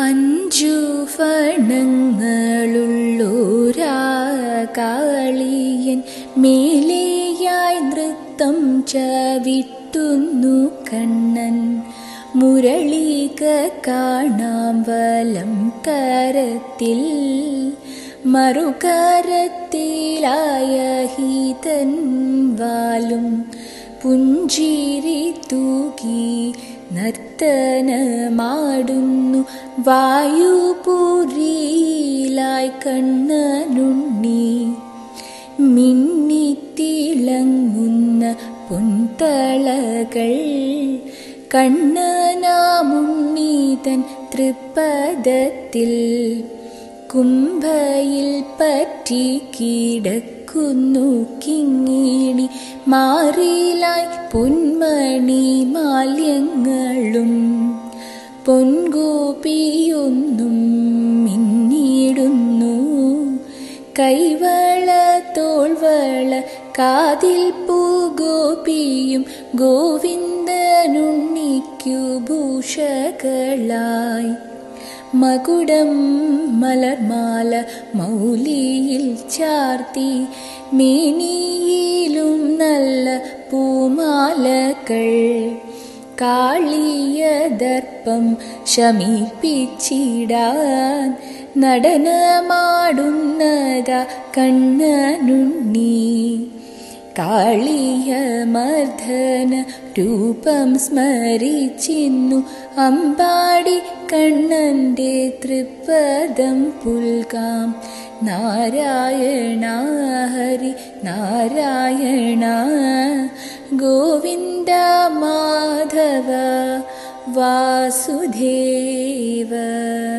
അഞ്ചു ഫണങ്ങളുള്ളൂരാ കാളിയൻ മേലെയായി നൃത്തം ചവിട്ടുന്നു കണ്ണൻ മുരളിക കാണാം വലം കരത്തിൽ മറുകരത്തിലായ ഹീതൻ വാലും പുഞ്ചിരി തൂകി നർത്തനമാടുന്നു വായുപുരിയിലായി കണ്ണനുണ്ണി മിന്നിത്തിളങ്ങുന്ന പൊൻതളകൾ കണ്ണനാമുണ്ണീതൻ തൃപ്പദത്തിൽ കുംഭയിൽ പറ്റി കിടക്കുന്നു കിങ്ങിണി മാറിലായി പൊന്മണി മാല്യങ്ങളും പൊൻഗോപിയൊന്നും മിന്നിടുന്നു കൈവള തോൾവള കാതിൽ പൂഗോപിയും ഗോവിന്ദനുണ്ണിക്കു ഭൂഷകളായി മകുടം മലർമാല മൗലിയിൽ ചാർത്തി മേനിയിലും നല്ല പൂമാലകൾ കാളിയ ദർപ്പം ശമിപ്പിച്ചിടാൻ നടനമാടുന്നത കണ്ണനുണ്ണി കാളിയ മർദ്ദന രൂപം സ്മരിച്ചിന്നു അമ്പാടി കണ്ണന്റെ തൃപ്പദം പുൽകാം നാരായണ ഹരി നാരായണ ഗോവിന്ദ മാധവ വാസുദേവ